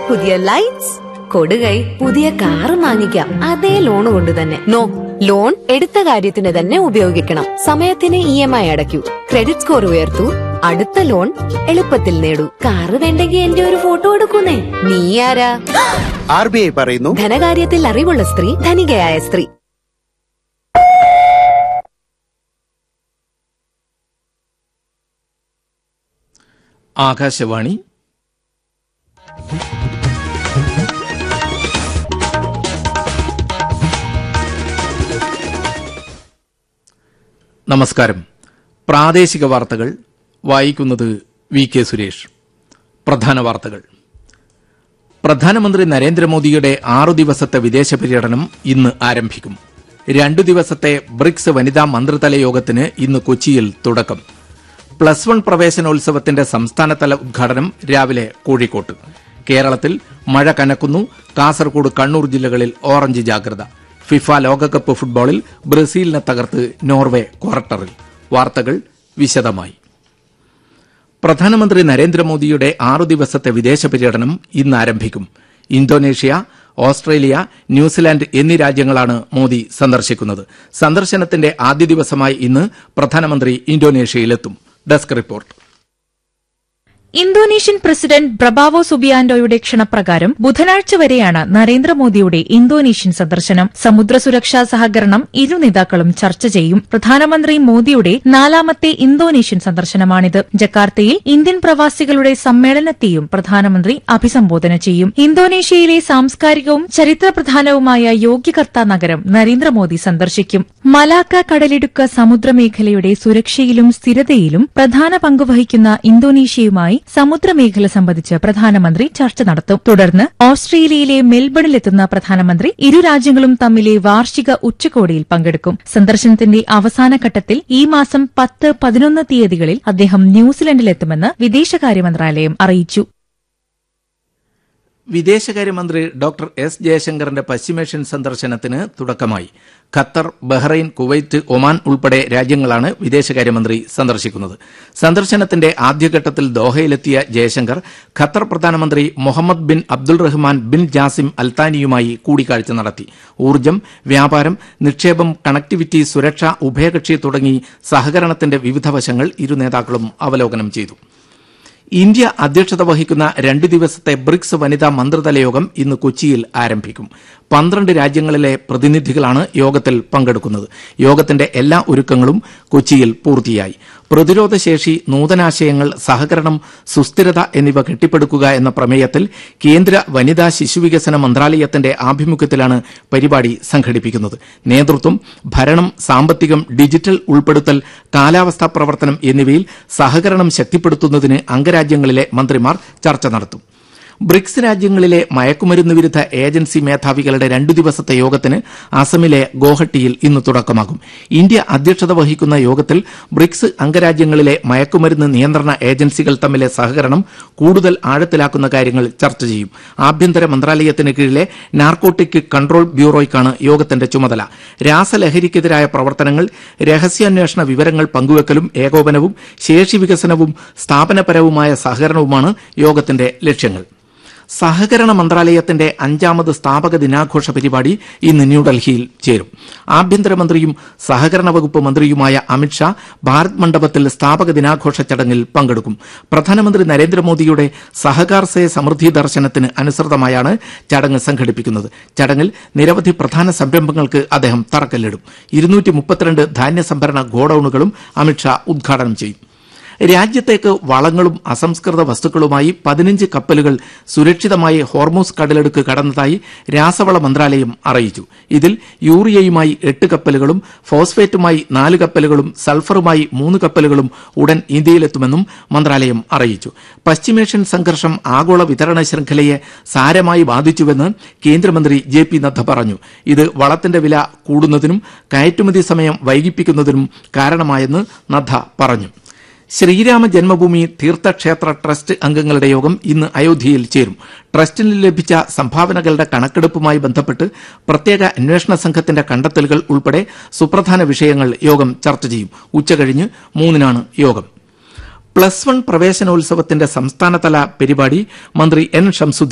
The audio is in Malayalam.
പുതിയ ലൈറ്റ്സ് കൊടുകൈ പുതിയ കാറ് വാങ്ങിക്കാം അതേ ലോൺ കൊണ്ട് തന്നെ നോ ലോൺ എടുത്ത കാര്യത്തിന് തന്നെ ഉപയോഗിക്കണം സമയത്തിന് ഇ എം ഐ അടയ്ക്കൂ ക്രെഡിറ്റ് സ്കോർ ഉയർത്തൂ അടുത്ത ലോൺ എളുപ്പത്തിൽ നേടൂ കാറ് വേണ്ടെങ്കിൽ എന്റെ ഒരു ഫോട്ടോ എടുക്കുന്നേ നീ ആരാ ആർ ബി ഐ പറയുന്നു ധനകാര്യത്തിൽ അറിവുള്ള സ്ത്രീ ധനികയായ സ്ത്രീ ആകാശവാണി നമസ്കാരം പ്രാദേശിക വാർത്തകൾ വായിക്കുന്നത് വി കെ സുരേഷ് പ്രധാന വാർത്തകൾ പ്രധാനമന്ത്രി നരേന്ദ്രമോദിയുടെ ആറു ദിവസത്തെ വിദേശ പര്യടനം ഇന്ന് ആരംഭിക്കും രണ്ടു ദിവസത്തെ ബ്രിക്സ് വനിതാ മന്ത്രിതല യോഗത്തിന് ഇന്ന് കൊച്ചിയിൽ തുടക്കം പ്ലസ് വൺ പ്രവേശനോത്സവത്തിന്റെ സംസ്ഥാനതല ഉദ്ഘാടനം രാവിലെ കോഴിക്കോട്ട് കേരളത്തിൽ മഴ കനക്കുന്നു കാസർഗോഡ് കണ്ണൂർ ജില്ലകളിൽ ഓറഞ്ച് ജാഗ്രത ഫിഫ ലോകകപ്പ് ഫുട്ബോളിൽ ബ്രസീലിനെ തകർത്ത് നോർവെ ക്വാർട്ടറിൽ വാർത്തകൾ വിശദമായി പ്രധാനമന്ത്രി നരേന്ദ്രമോദിയുടെ ആറു ദിവസത്തെ വിദേശ പര്യടനം ഇന്ന് ആരംഭിക്കും ഇന്തോനേഷ്യ ഓസ്ട്രേലിയ ന്യൂസിലാൻഡ് എന്നീ രാജ്യങ്ങളാണ് മോദി സന്ദർശിക്കുന്നത് സന്ദർശനത്തിന്റെ ആദ്യ ദിവസമായി ഇന്ന് പ്രധാനമന്ത്രി ഇന്തോനേഷ്യയിലെത്തും desk report Indonesian president Prabowo സുബിയാൻഡോയുടെ ക്ഷണപ്രകാരം ബുധനാഴ്ച വരെയാണ് നരേന്ദ്രമോദിയുടെ ഇന്തോനേഷ്യൻ സന്ദർശനം സമുദ്ര സുരക്ഷാ സഹകരണം ഇരു നേതാക്കളും ചർച്ച ചെയ്യും പ്രധാനമന്ത്രി മോദിയുടെ നാലാമത്തെ ഇന്തോനേഷ്യൻ സന്ദർശനമാണിത് ജക്കാർത്തയിൽ ഇന്ത്യൻ പ്രവാസികളുടെ സമ്മേളനത്തെയും പ്രധാനമന്ത്രി അഭിസംബോധന ചെയ്യും ഇന്തോനേഷ്യയിലെ സാംസ്കാരികവും ചരിത്രപ്രധാനവുമായ യോഗ്യകർത്ത നഗരം നരേന്ദ്രമോദി സന്ദർശിക്കും മലാക്ക കടലിടുക്ക് സമുദ്രമേഖലയുടെ സുരക്ഷയിലും സ്ഥിരതയിലും പ്രധാന പങ്കുവഹിക്കുന്ന ഇന്തോനേഷ്യയുമായി സമുദ്രമേഖല സംബന്ധിച്ച് പ്രധാനമന്ത്രി ചർച്ച നടത്തും തുടർന്ന് ഓസ്ട്രേലിയയിലെ മെൽബണിലെത്തുന്ന പ്രധാനമന്ത്രി ഇരു രാജ്യങ്ങളും തമ്മിലെ വാർഷിക ഉച്ചകോടിയിൽ പങ്കെടുക്കും സന്ദർശനത്തിന്റെ അവസാന ഘട്ടത്തിൽ ഈ മാസം പത്ത് പതിനൊന്ന് തീയതികളിൽ അദ്ദേഹം ന്യൂസിലൻഡിലെത്തുമെന്ന് വിദേശകാര്യ മന്ത്രാലയം അറിയിച്ചു വിദേശകാര്യമന്ത്രി ഡോക്ടർ എസ് ജയശങ്കറിന്റെ പശ്ചിമേഷ്യൻ സന്ദർശനത്തിന് തുടക്കമായി ഖത്തർ ബഹ്റൈൻ കുവൈറ്റ് ഒമാൻ ഉൾപ്പെടെ രാജ്യങ്ങളാണ് വിദേശകാര്യമന്ത്രി സന്ദർശിക്കുന്നത് സന്ദർശനത്തിന്റെ ആദ്യഘട്ടത്തിൽ ദോഹയിലെത്തിയ ജയശങ്കർ ഖത്തർ പ്രധാനമന്ത്രി Mohammed bin Abdul Rahman bin Jassim അൽത്താനിയുമായി കൂടിക്കാഴ്ച നടത്തി ഊർജ്ജം വ്യാപാരം നിക്ഷേപം കണക്ടിവിറ്റി സുരക്ഷ ഉഭയകക്ഷി തുടങ്ങി സഹകരണത്തിന്റെ വിവിധ വശങ്ങൾ ഇരു നേതാക്കളും അവലോകനം ചെയ്തു ഇന്ത്യ അധ്യക്ഷത വഹിക്കുന്ന രണ്ട് ദിവസത്തെ ബ്രിക്സ് വനിതാ മന്ത്രിതല യോഗം ഇന്ന് കൊച്ചിയിൽ ആരംഭിക്കും പന്ത്രണ്ട് രാജ്യങ്ങളിലെ പ്രതിനിധികളാണ് യോഗത്തിൽ പങ്കെടുക്കുന്നത് യോഗത്തിന്റെ എല്ലാ ഒരുക്കങ്ങളും കൊച്ചിയിൽ പൂർത്തിയായി പ്രതിരോധശേഷി നൂതനാശയങ്ങൾ സഹകരണം സുസ്ഥിരത എന്നിവ കെട്ടിപ്പടുക്കുക എന്ന പ്രമേയത്തിൽ കേന്ദ്ര വനിതാ ശിശുവികസന മന്ത്രാലയത്തിന്റെ ആഭിമുഖ്യത്തിലാണ് പരിപാടി സംഘടിപ്പിക്കുന്നത് നേതൃത്വം ഭരണം സാമ്പത്തികം ഡിജിറ്റൽ ഉൾപ്പെടുത്തൽ കാലാവസ്ഥാ പ്രവർത്തനം എന്നിവയിൽ സഹകരണം ശക്തിപ്പെടുത്തുന്നതിന് അംഗരാജ്യങ്ങളിലെ മന്ത്രിമാർ ചർച്ച നടത്തും ബ്രിക്സ് രാജ്യങ്ങളിലെ മയക്കുമരുന്ന് വിരുദ്ധ ഏജൻസി മേധാവികളുടെ രണ്ടു ദിവസത്തെ യോഗത്തിന് അസമിലെ ഗോഹട്ടിയിൽ ഇന്ന് തുടക്കമാകും ഇന്ത്യ അധ്യക്ഷത വഹിക്കുന്ന യോഗത്തിൽ ബ്രിക്സ് അംഗരാജ്യങ്ങളിലെ മയക്കുമരുന്ന് നിയന്ത്രണ ഏജൻസികൾ തമ്മിലെ സഹകരണം കൂടുതൽ ആഴത്തിലാക്കുന്ന കാര്യങ്ങൾ ചർച്ച ചെയ്യും ആഭ്യന്തര മന്ത്രാലയത്തിന് കീഴിലെ നാർക്കോട്ടിക് കൺട്രോൾ ബ്യൂറോയ്ക്കാണ് യോഗത്തിന്റെ ചുമതല രാസലഹരിക്കെതിരായ പ്രവർത്തനങ്ങൾ രഹസ്യാന്വേഷണ വിവരങ്ങൾ പങ്കുവെക്കലും ഏകോപനവും ശേഷി വികസനവും സ്ഥാപനപരവുമായ സഹകരണവുമാണ് യോഗത്തിന്റെ ലക്ഷ്യങ്ങൾ സഹകരണ മന്ത്രാലയത്തിന്റെ അഞ്ചാമത് സ്ഥാപക ദിനാഘോഷ പരിപാടി ഇന്ന് ന്യൂഡൽഹിയിൽ ചേരും ആഭ്യന്തരമന്ത്രിയും സഹകരണ വകുപ്പ് മന്ത്രിയുമായ അമിത്ഷാ ഭാരത് മണ്ഡപത്തിൽ സ്ഥാപക ദിനാഘോഷ ചടങ്ങിൽ പങ്കെടുക്കും പ്രധാനമന്ത്രി നരേന്ദ്രമോദിയുടെ സഹകാർ സേ സമൃദ്ധി ദർശനത്തിന് അനുസൃതമായാണ് ചടങ്ങ് സംഘടിപ്പിക്കുന്നത് ചടങ്ങിൽ നിരവധി പ്രധാന സംരംഭങ്ങൾക്ക് അദ്ദേഹം തറക്കല്ലിടും ഇരുന്നൂറ്റി മുപ്പത്തിരണ്ട് ധാന്യ സംഭരണ ഗോഡൌണുകളും അമിത്ഷാ ഉദ്ഘാടനം ചെയ്യും രാജ്യത്തേക്ക് വളങ്ങളും അസംസ്കൃത വസ്തുക്കളുമായി പതിനഞ്ച് കപ്പലുകൾ സുരക്ഷിതമായി ഹോർമൂസ് കടലെടുക്ക് കടന്നതായി രാസവള മന്ത്രാലയം അറിയിച്ചു ഇതിൽ യൂറിയയുമായി എട്ട് കപ്പലുകളും ഫോസ്ഫേറ്റുമായി നാല് കപ്പലുകളും സൾഫറുമായി മൂന്ന് കപ്പലുകളും ഉടൻ ഇന്ത്യയിലെത്തുമെന്നും മന്ത്രാലയം അറിയിച്ചു പശ്ചിമേഷ്യൻ സംഘർഷം ആഗോള വിതരണ ശൃംഖലയെ സാരമായി ബാധിച്ചുവെന്ന് കേന്ദ്രമന്ത്രി ജെ പി നദ്ദ പറഞ്ഞു ഇത് വളത്തിന്റെ വില കൂടുന്നതിനും കയറ്റുമതി സമയം വൈകിപ്പിക്കുന്നതിനും കാരണമായെന്ന് നദ്ദ പറഞ്ഞു ശ്രീരാമ ജന്മഭൂമി തീർത്ഥക്ഷേത്ര ട്രസ്റ്റ് അംഗങ്ങളുടെ യോഗം ഇന്ന് അയോധ്യയിൽ ചേരും ട്രസ്റ്റിന് ലഭിച്ച സംഭാവനകളുടെ കണക്കെടുപ്പുമായി ബന്ധപ്പെട്ട് പ്രത്യേക അന്വേഷണ സംഘത്തിന്റെ കണ്ടെത്തലുകൾ ഉൾപ്പെടെ സുപ്രധാന വിഷയങ്ങൾ യോഗം ചർച്ച ചെയ്യും ഉച്ചകഴിഞ്ഞ് മൂന്നിനാണ് യോഗം പ്ലസ് വൺ പ്രവേശനോത്സവത്തിന്റെ സംസ്ഥാനതല പരിപാടി മന്ത്രി എൻ ഷംസുദ്ദീൻ